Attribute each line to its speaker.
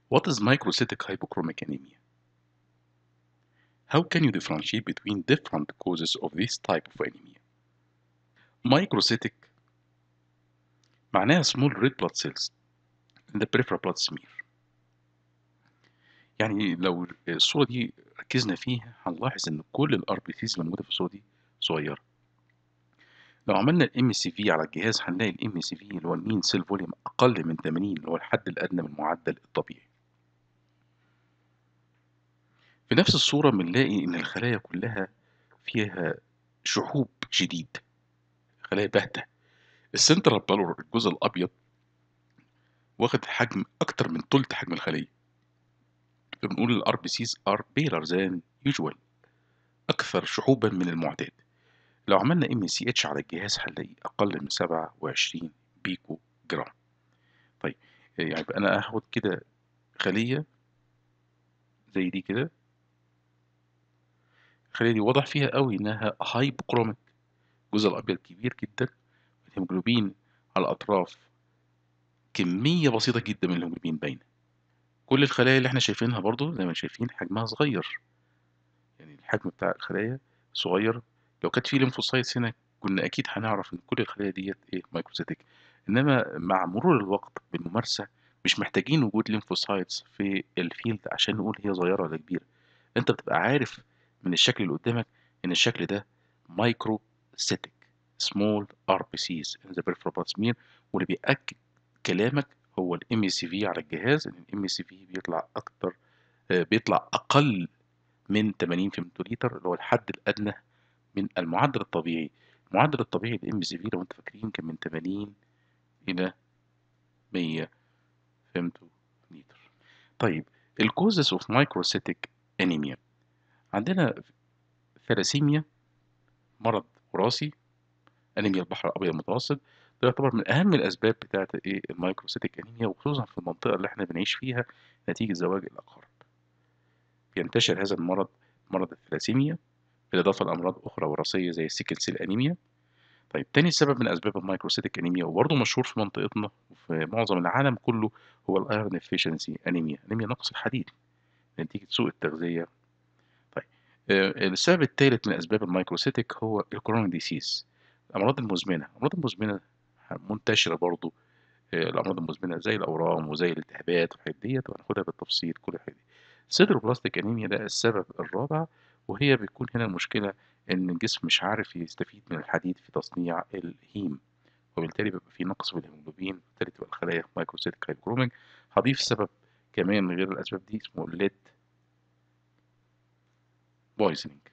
Speaker 1: What is microcytic hypochromic anemia? How can you differentiate between different causes of this type of anemia? Microcytic معناها small red blood cells in the peripheral blood smear. يعني لو الصورة دي ركزنا فيها هنلاحظ إن كل الار بي سيز اللي موجودة في الصورة دي صغيرة. لو عملنا الام سي في على الجهاز هنلاقي الام سي في اللي هو المين سيل فوليوم أقل من 80 اللي هو الحد الأدنى من المعدل الطبيعي. في نفس الصورة بنلاقي إن الخلايا كلها فيها شحوب شديد خلايا باهتة السنترال بالور الجزء الأبيض واخد حجم أكتر من تلت حجم الخلية فبنقول الار بي سيز ار بيلر ذان يوجوال أكثر شحوبا من المعتاد لو عملنا ام سي اتش على الجهاز هنلاقي أقل من 27 بيكو جرام طيب يعني أنا هاخد كده خلية زي دي كده الخلية دي واضح فيها قوي إنها هايبوكروميك الجزء الأبيض كبير جدا الهيموجلوبين على الأطراف كمية بسيطة جدا من الهيموجلوبين باينة كل الخلايا اللي احنا شايفينها برضو زي ما شايفين حجمها صغير يعني الحجم بتاع الخلايا صغير لو كانت في ليمفوسايتس هنا كنا أكيد هنعرف إن كل الخلايا ديت إيه مايكروسيتك إنما مع مرور الوقت بالممارسة مش محتاجين وجود ليمفوسايتس في الفيلد عشان نقول هي صغيرة ولا كبيرة أنت بتبقى عارف من الشكل اللي قدامك إن الشكل ده مايكروسيتك small RBCs in the peripheral blood smear واللي بيأكد كلامك هو الام سي في على الجهاز ان الام سي في بيطلع اكتر بيطلع اقل من 80 فيمتوليتر اللي هو الحد الادنى من المعدل الطبيعي المعدل الطبيعي للام سي في لو انتوا فاكرين كان من 80 الى 100 فيمتوليتر طيب الكوزس اوف مايكروسيتك انيميا عندنا ثلاسيميا مرض وراثي انيميا البحر الابيض المتوسط ده يعتبر من اهم الاسباب بتاعه ايه المايكروسيتك انيميا وخصوصا في المنطقه اللي احنا بنعيش فيها نتيجه زواج الاقارب بينتشر هذا المرض مرض الثلاسيميا بالاضافه لامراض اخرى وراثيه زي السيكل سيل انيميا طيب تاني سبب من اسباب المايكروسيتك انيميا وبرضه مشهور في منطقتنا وفي معظم العالم كله هو الايرون افيشنسي انيميا انيميا نقص الحديد نتيجه سوء التغذيه طيب السبب الثالث من اسباب المايكروسيتك هو الكورونا ديسيز الامراض المزمنه الامراض المزمنه منتشره برضو الامراض المزمنه زي الاورام وزي الالتهابات والحاجات ديت وهناخدها بالتفصيل كل الحاجات دي السيدروبلاستيك انيميا ده السبب الرابع وهي بيكون هنا المشكله ان الجسم مش عارف يستفيد من الحديد في تصنيع الهيم وبالتالي بيبقى في نقص في الهيموجلوبين وبالتالي تبقى الخلايا مايكروسيتك هايبوكروميك هضيف سبب كمان غير الاسباب دي اسمه الليد بويزنينج